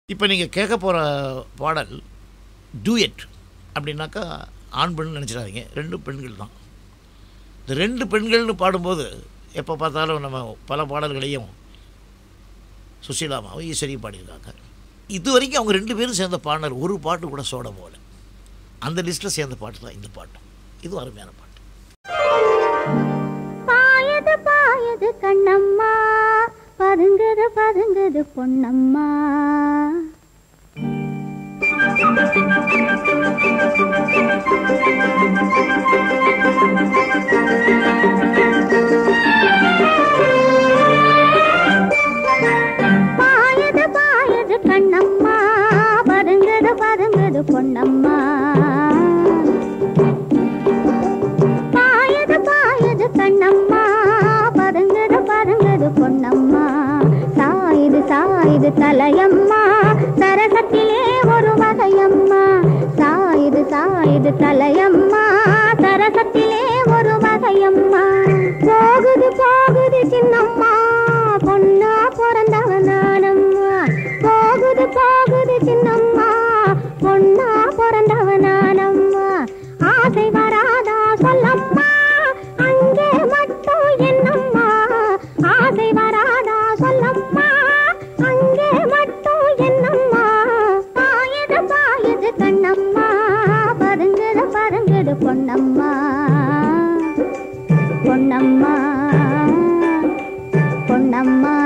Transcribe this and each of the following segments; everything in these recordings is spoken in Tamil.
இப்போ நீங்கள் கேட்க போகிற பாடல் டூயட் அப்படின்னாக்கா ஆண் பெண் நினச்சிடாதீங்க ரெண்டு பெண்கள் தான் இந்த ரெண்டு பெண்கள்னு பாடும்போது எப்போ பார்த்தாலும் நம்ம பல பாடல்களையும் சுசீலாமாவும் ஈஸ்வரியும் பாடியிருக்காங்க இது வரைக்கும் அவங்க ரெண்டு பேரும் சேர்ந்த பாடினர் ஒரு பாட்டு கூட சோட போல அந்த லிஸ்ட்டில் சேர்ந்த பாட்டு தான் இந்த பாட்டு இது அருமையான பாட்டு பாயது பாயது கண்ணம்மா பதுங்குது பதுங்குது பொன்னம்மா பாயது பாயது கண்ணம்மா பதுங்குது பதுங்குது பொன்னம்மா பாயது பாயது கண்ணம்மா பதுங்குது பதுங்குது பொன்னம்மா சாயுது சாயுது தலையம்மா சரசத்திலே ஒரு வகையம்மா சாயுது சாயுது தலையம்மா சரசத்திலே ஒரு வகையம்மா போகுது போகுது சின்னம்மா பொண்ணா பிறந்தவ நானம்மா போகுது போகுது சின்னம்மா பொண்ணா பிறந்தவ நானம்மா ஆசை வராதா சொல்லம்மா அங்கே மட்டும் என்னம்மா ஆசை வராதா சொல்லம்மா அங்கே மட்டும் என்னம்மா பாயது பாயது கண்ணம்மா பதுங்குது பதுங்குது பொன்னம்மா பொன்னம்மா பொன்னம்மா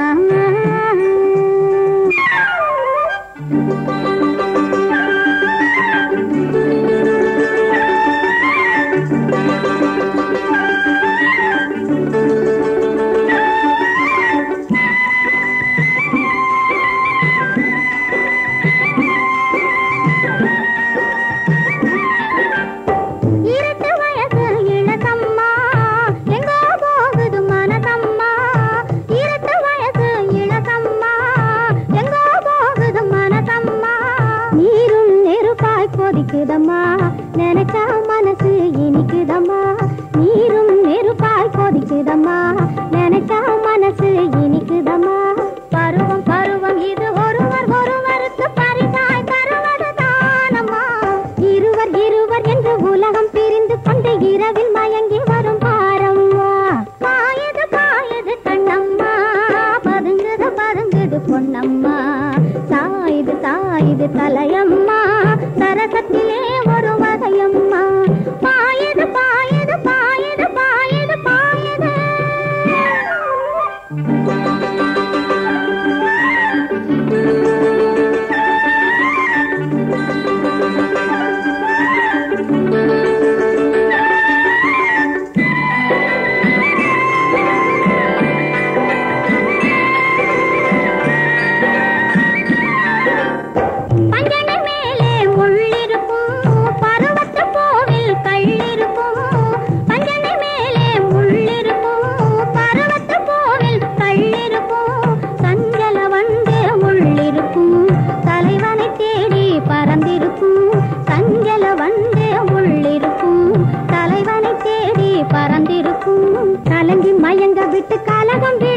இருட்டு வயசு இளசம்மா எங்கோ போகுது மனசம்மா இருட்டு வயசு இளசம்மா எங்கோ போகுது மனசம்மா நீரும் நெருப்பாய் கொதிக்குதம்மா நினைச்சா மனசு இனிக்குதம்மா நீரும் நெருப்பாய் கொதிக்குதம்மா நினைச்சா மனசு இனிக்குதம்மா பருவம் பருவம் இது ஒருவர் ஒருவருக்கு பரிசாய் தருவது தானம்மா இருவர் இருவர் என்று உலகம் பிரிந்து கொண்டு இரவில் மயங்கி வரும் பாரம்மா பாயது பாயது கண்ணம்மா பதுங்குது பதுங்குது பொன்னம்மா சாயுது சாயுது தலையம்மா சரசத்திலே ஒரு வகையம்மா பாயது பாயது பாயது பாயது பாயது பஞ்சனை மேலே முள்ளிருக்கும் பருவத்து பூவில் கள்ளிருக்கும் பஞ்சனை மேலே முள்ளிருக்கும் பருவத்து பூவில் கள்ளிருக்கும் சஞ்சல வந்து முள்ளிருக்கும் தலைவனை தேடி பறந்திருக்கும் சஞ்சல வந்து முள்ளிருக்கும் தலைவனை தேடி பறந்திருக்கும் கலங்கி மயங்க விட்டு கலகம்